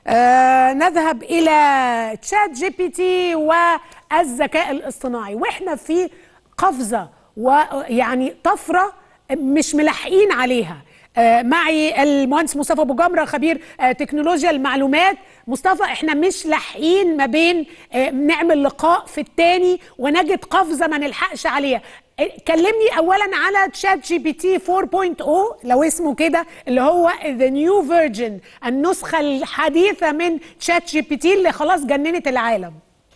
آه نذهب الى تشات جي بي تي والذكاء الاصطناعي واحنا في قفزه ويعني طفره مش ملاحقين عليها آه معي المهندس مصطفى ابو جمره خبير آه تكنولوجيا المعلومات مصطفى احنا مش لاحقين ما بين آه نعمل لقاء في التاني ونجد قفزه ما نلحقش عليها كلمني اولا على تشات جي بي تي 4.0 لو اسمه كده اللي هو ذا نيو فيرجن النسخه الحديثه من تشات جي بي تي اللي خلاص جننت العالم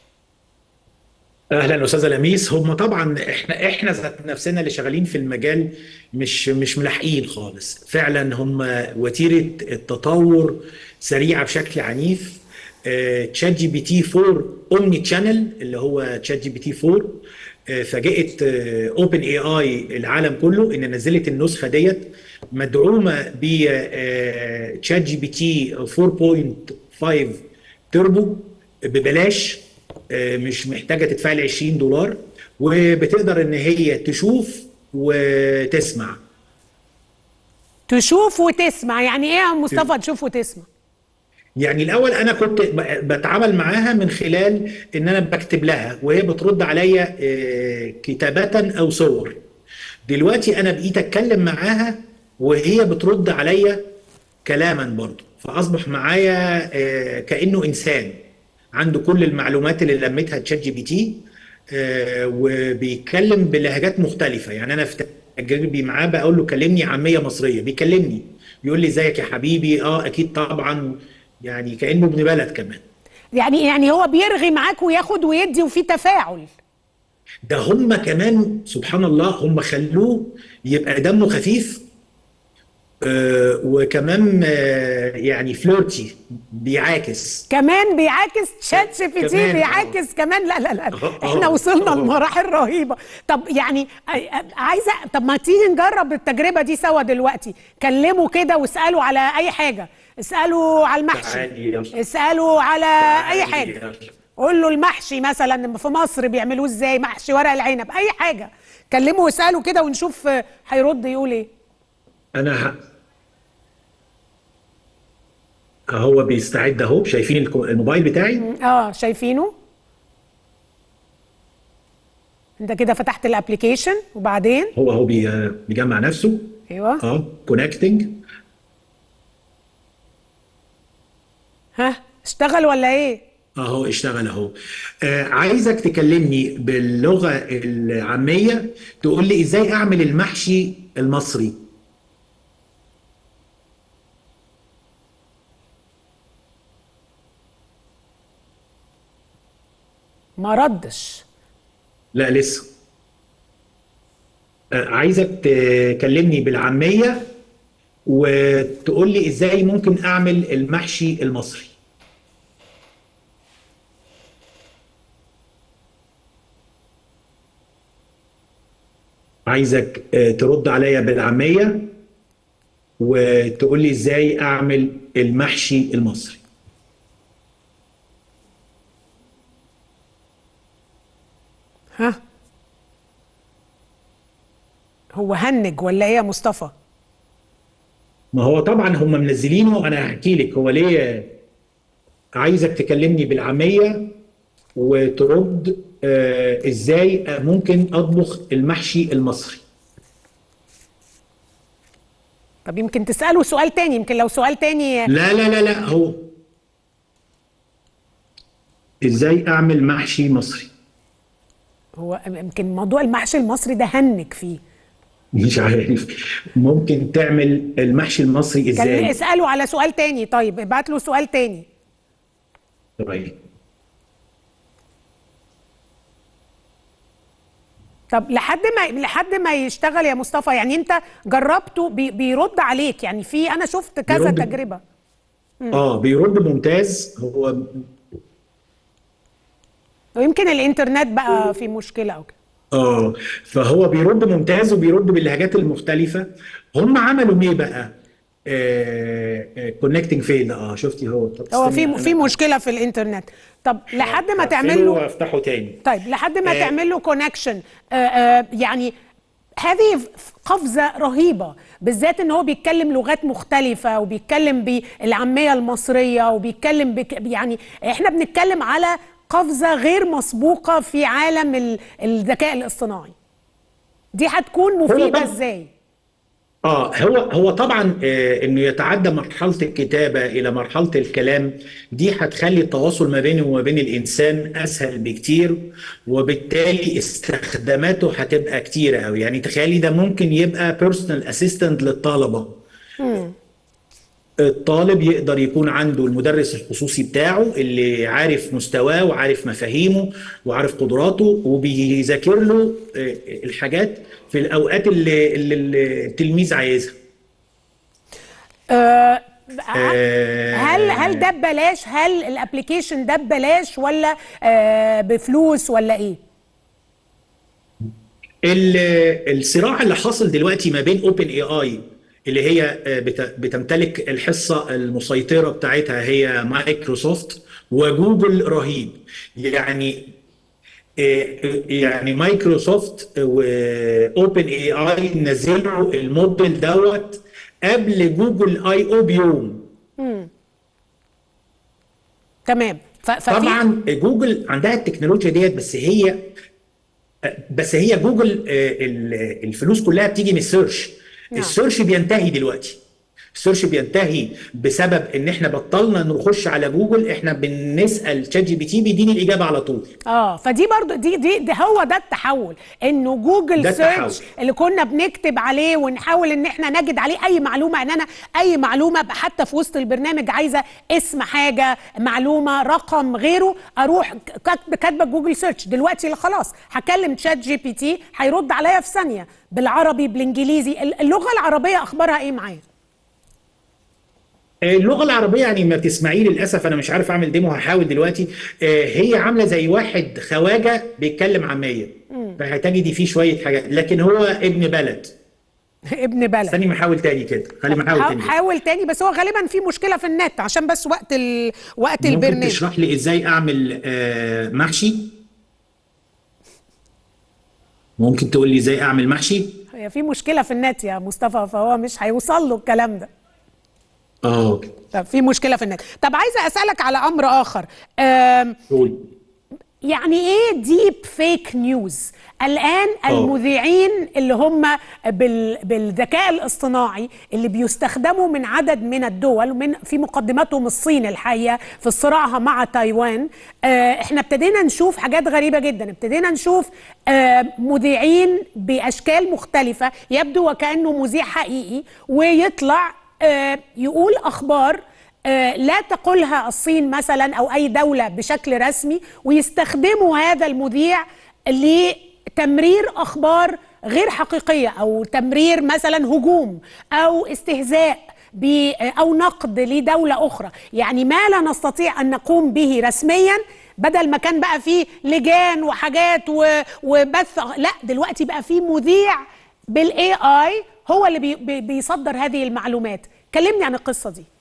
اهلا استاذه لميس هم طبعا احنا احنا ذات نفسنا اللي شغالين في المجال مش مش ملاحقين خالص فعلا هم وتيره التطور سريعه بشكل عنيف تشات جي بي تي 4 اومني تشانل اللي هو تشات جي بي تي 4 فاجئت اوبن اي اي العالم كله ان نزلت النسخه ديت مدعومه ب تشات جي بي تي 4.5 تربو ببلاش مش محتاجه تدفع لي 20 دولار وبتقدر ان هي تشوف وتسمع تشوف وتسمع يعني ايه يا مصطفى تشوف وتسمع يعني الاول انا كنت بتعامل معاها من خلال ان انا بكتب لها وهي بترد عليا كتابه او صور دلوقتي انا بقيت اتكلم معاها وهي بترد عليا كلاما برضه فاصبح معايا كانه انسان عنده كل المعلومات اللي لمتها تشات جي بي تي وبيتكلم بلهجات مختلفه يعني انا في تجربي معاه بقول له كلمني عاميه مصريه بيكلمني بيقول لي ازيك يا حبيبي اه اكيد طبعا يعني كانه ابن بلد كمان يعني يعني هو بيرغي معاك وياخد ويدي وفي تفاعل ده هم كمان سبحان الله هم خلوه يبقى دمه خفيف آه وكمان آه يعني فلورتي بيعاكس كمان بيعاكس تشات جي بي تي بيعاكس كمان لا لا لا احنا وصلنا لمراحل رهيبه طب يعني عايزه طب ما تيجي نجرب التجربه دي سوا دلوقتي كلموا كده واسالوا على اي حاجه اسالوا على المحشي اسالوا على اي حاجه قول له المحشي مثلا في مصر بيعملوه ازاي محشي ورق العنب اي حاجه كلموا واسالوا كده ونشوف هيرد يقول ايه انا ه... هو بيستعد اهو شايفين الموبايل بتاعي اه شايفينه انت كده فتحت الابلكيشن وبعدين هو هو بيجمع نفسه ايوه اه كونكتنج ها اشتغل ولا ايه اهو اشتغل اهو آه عايزك تكلمني باللغه العاميه تقول لي ازاي اعمل المحشي المصري ما ردش لا لسه آه عايزك تكلمني بالعاميه وتقول لي ازاي ممكن اعمل المحشي المصري عايزك ترد عليا بالعاميه وتقول لي ازاي اعمل المحشي المصري ها هو هنج ولا ايه يا مصطفى ما هو طبعا هم منزلينه انا هحكي لك هو ليه عايزك تكلمني بالعاميه وترد آه ازاي ممكن اطبخ المحشي المصري طب يمكن تساله سؤال تاني يمكن لو سؤال تاني لا لا لا لا هو ازاي اعمل محشي مصري هو يمكن موضوع المحشي المصري ده هنك فيه مش عارف ممكن تعمل المحشي المصري ازاي اساله على سؤال تاني طيب ابعت له سؤال تاني طيب طب لحد ما لحد ما يشتغل يا مصطفى يعني انت جربته بي بيرد عليك يعني في انا شفت كذا بيرد تجربه اه بيرد ممتاز هو ويمكن الانترنت بقى في مشكله او كده اه فهو بيرد ممتاز وبيرد باللهجات المختلفه هم عملوا ايه بقى كونكتنج فين اه شفتي هو طب هو استني في في أنا مشكله في الانترنت طب لحد ما هقفله تعمل له وافتحه تاني طيب لحد ما آه. تعمل له كونكشن يعني هذه قفزة رهيبة بالذات ان هو بيتكلم لغات مختلفة وبيتكلم بالعامية المصرية وبيتكلم بك يعني احنا بنتكلم على قفزة غير مسبوقة في عالم ال- الذكاء الاصطناعي دي هتكون مفيدة طبعاً- ازاي؟ اه هو هو طبعا آه انه يتعدى مرحله الكتابه الى مرحله الكلام دي هتخلي التواصل ما بينه وما بين الانسان اسهل بكتير وبالتالي استخداماته هتبقى كتيره قوي يعني تخيلي ده ممكن يبقى بيرسونال اسيستنت للطلبه الطالب يقدر يكون عنده المدرس الخصوصي بتاعه اللي عارف مستواه وعارف مفاهيمه وعارف قدراته وبيذاكر له آه، الحاجات في الاوقات اللي, اللي التلميذ عايزها آه آه، هل هل ده ببلاش؟ هل الابلكيشن ده ببلاش ولا آه بفلوس ولا ايه؟ ال- الصراع اللي حاصل دلوقتي ما بين اوبن اي اي اللي هي آه، بت- بتمتلك الحصه المسيطره بتاعتها هي مايكروسوفت وجوجل رهيب يعني آه، يعني مايكروسوفت واوبن اي اي نزلوا الموديل دوت قبل جوجل اي او بيوم تمام ف- ففي طبعا جوجل عندها التكنولوجيا ديت بس هي بس هي جوجل آه، ال- الفلوس كلها بتيجي من السيرش نعم. السيرش بينتهي دلوقتي السيرش بينتهي بسبب ان احنا بطلنا نخش على جوجل احنا بنسال شات جي بي تي بيديني الاجابه على طول اه فدي برضو دي دي, دي هو ده التحول انه جوجل ده سيرش التحول. اللي كنا بنكتب عليه ونحاول ان احنا نجد عليه اي معلومه ان انا اي معلومه أبقى حتى في وسط البرنامج عايزه اسم حاجه معلومه رقم غيره اروح كاتبه كاتبه جوجل سيرش دلوقتي خلاص هكلم شات جي بي تي هيرد عليا في ثانيه بالعربي بالانجليزي اللغه العربيه اخبارها ايه معايا اللغه العربيه يعني ما بتسمعيه للاسف انا مش عارف اعمل ديمو هحاول دلوقتي آه، هي عامله زي واحد خواجه بيتكلم عاميه فهتجدي فيه شويه حاجات لكن هو ابن بلد ابن بلد استني محاول تاني كده خلي محاول حاول, تاني حاول تاني بس هو غالبا في مشكله في النت عشان بس وقت ال... وقت ممكن البرنامج تشرح لي ازاي اعمل آه، محشي ممكن تقول لي ازاي اعمل محشي هي في مشكله في النت يا مصطفى فهو مش هيوصل له الكلام ده اه طب في مشكله في النت طب عايزه اسالك على امر اخر أم قول يعني ايه ديب فيك نيوز الان أوه. المذيعين اللي هم بال بالذكاء الاصطناعي اللي بيستخدموا من عدد من الدول ومن في مقدمتهم الصين الحقيقه في صراعها مع تايوان آه احنا ابتدينا نشوف حاجات غريبه جدا ابتدينا نشوف آه مذيعين باشكال مختلفه يبدو وكانه مذيع حقيقي ويطلع آه يقول اخبار آه، لا تقولها الصين مثلا او اي دوله بشكل رسمي ويستخدموا هذا المذيع لتمرير اخبار غير حقيقيه او تمرير مثلا هجوم او استهزاء ب- او نقد لدوله اخرى يعني ما لا نستطيع ان نقوم به رسميا بدل ما كان بقى فيه لجان وحاجات و- وبث لا دلوقتي بقى فيه مذيع بالاي اي هو اللي بي بي- بيصدر هذه المعلومات كلمني عن القصه دي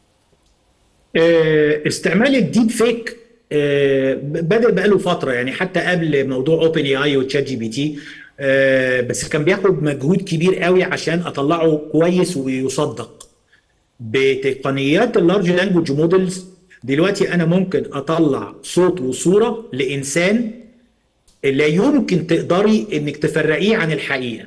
آه، استعمال الديب فيك آه، بدأ بقاله فترة يعني حتى قبل موضوع اوبن اي اي وتشات جي بي تي آه، بس كان بياخد مجهود كبير قوي عشان اطلعه كويس ويصدق بتقنيات اللارج لانجوج مودلز دلوقتي انا ممكن اطلع صوت وصورة لانسان لا يمكن تقدري انك تفرقيه عن الحقيقة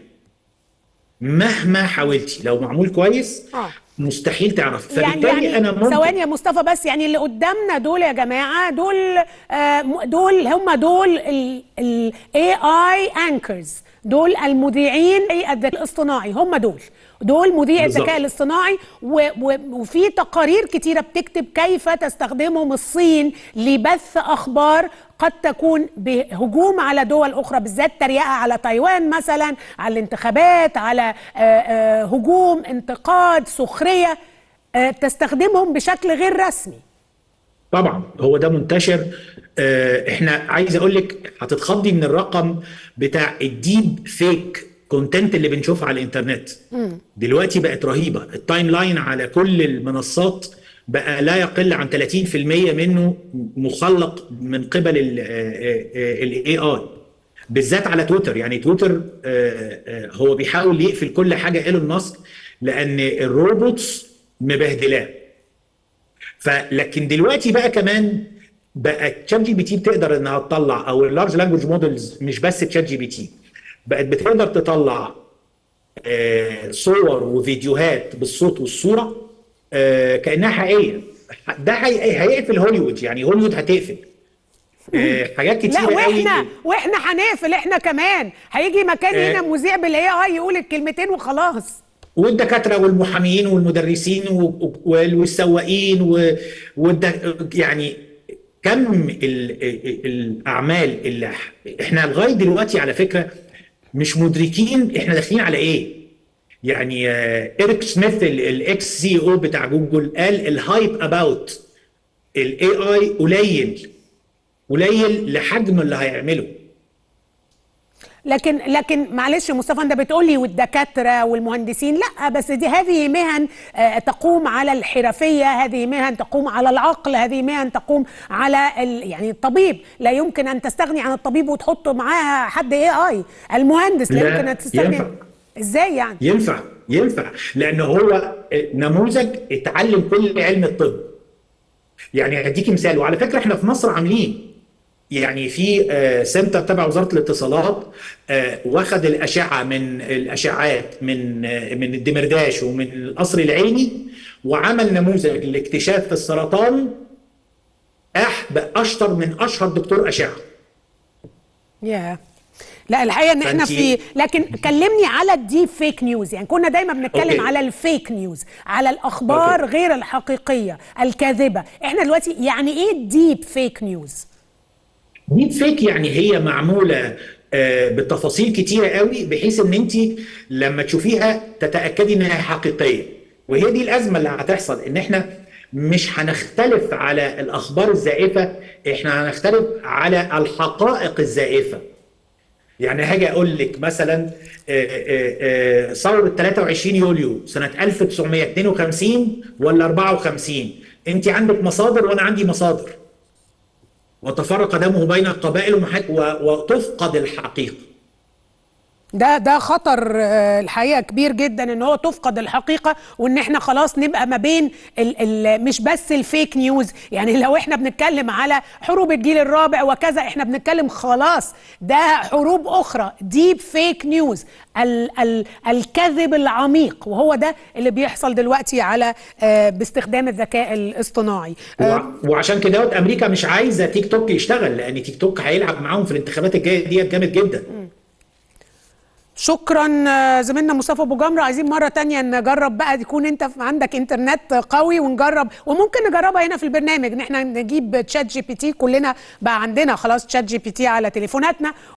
مهما حاولتي لو معمول كويس آه. مستحيل تعرف يعني فبالتالي يعني انا ممكن ثواني يا مصطفى بس يعني اللي قدامنا دول يا جماعه دول آه م- دول هم دول الاي اي انكرز دول المذيعين الذكاء الاصطناعي هم دول دول مذيع بالظبط. الذكاء الاصطناعي و و وفي تقارير كتيره بتكتب كيف تستخدمهم الصين لبث اخبار قد تكون بهجوم على دول اخرى بالذات تريقه على تايوان مثلا على الانتخابات على آه، آه، هجوم انتقاد سخريه آه، تستخدمهم بشكل غير رسمي طبعا هو ده منتشر آه، احنا عايز اقول لك هتتخضي من الرقم بتاع الديب فيك كونتنت اللي بنشوفه على الانترنت دلوقتي بقت رهيبه التايم لاين على كل المنصات بقى لا يقل عن 30% منه مخلق من قبل الاي اي بالذات على تويتر يعني تويتر آه، آه، هو بيحاول يقفل كل حاجه ايلون ماسك لان الروبوتس مبهدلاه فلكن دلوقتي بقى كمان بقى تشات جي بي تي بتقدر انها تطلع او اللارج لانجوج مودلز مش بس تشات جي بي تي بقت بتقدر تطلع آه، صور وفيديوهات بالصوت والصوره آه، كانها حقيقيه ده هي- هيقفل هوليوود يعني هوليوود هتقفل آه، حاجات لا كتيره قوي واحنا واحنا هنقفل احنا كمان هيجي مكان آه. هنا مذيع بالاي اي يقول الكلمتين وخلاص والدكاتره والمحاميين والمدرسين و- و- والسواقين و- والد... يعني كم ال... ال- الاعمال اللي ح- احنا لغايه دلوقتي على فكره مش مدركين احنا داخلين على ايه يعني آه، ايريك سميث الاكس سي او بتاع جوجل قال الهايب اباوت الاي اي قليل قليل لحجم اللي هيعمله لكن لكن معلش يا مصطفى انت بتقول لي والدكاتره والمهندسين لا بس دي هذه مهن آه، تقوم على الحرفيه هذه مهن تقوم على العقل هذه مهن تقوم على ال يعني الطبيب لا يمكن ان تستغني عن الطبيب وتحط معاها حد اي اي المهندس لا, لا، يمكن ان تستغني ينفع. ازاي يعني ينفع ينفع لان هو نموذج اتعلم كل علم الطب يعني هديك مثال وعلى فكره احنا في مصر عاملين يعني في آه، سنتر تبع وزاره الاتصالات آه، واخد الاشعه من الاشعاعات من آه، من الدمرداش ومن القصر العيني وعمل نموذج لاكتشاف السرطان أح باشطر من اشهر دكتور اشعه يا لا الحقيقه ان احنا فأنتي- في لكن كلمني على الديب فيك نيوز يعني كنا دايما بنتكلم أوكي. على الفيك نيوز على الاخبار أوكي. غير الحقيقيه الكاذبه احنا دلوقتي يعني ايه ديب فيك نيوز ديب فيك يعني هي معموله آه، بتفاصيل كتيره قوي بحيث ان انت لما تشوفيها تتاكدي انها حقيقيه وهي دي الازمه اللي هتحصل ان احنا مش هنختلف على الاخبار الزائفه احنا هنختلف على الحقائق الزائفه يعني هاجي اقول لك مثلا آه، آه، آه، ثوره 23 يوليو سنه 1952 ولا 54 انت عندك مصادر وانا عندي مصادر وتفرق دمه بين القبائل ومحك- و- وتفقد الحقيقه ده ده خطر آه، الحقيقه كبير جدا ان هو تفقد الحقيقه وان احنا خلاص نبقى ما بين ال ال مش بس الفيك نيوز يعني لو احنا بنتكلم على حروب الجيل الرابع وكذا احنا بنتكلم خلاص ده حروب اخرى ديب فيك نيوز ال ال الكذب العميق وهو ده اللي بيحصل دلوقتي على آه، باستخدام الذكاء الاصطناعي آه، وع- وعشان كده امريكا مش عايزه تيك توك يشتغل لان تيك توك هيلعب معاهم في الانتخابات الجايه ديت جامد جدا شكرا آه، زميلنا مصطفى ابو جمره عايزين مره تانية نجرب بقى يكون انت في- عندك انترنت قوي ونجرب وممكن نجربها هنا في البرنامج ان احنا نجيب تشات جي بي تي كلنا بقى عندنا خلاص تشات جي بي تي على تليفوناتنا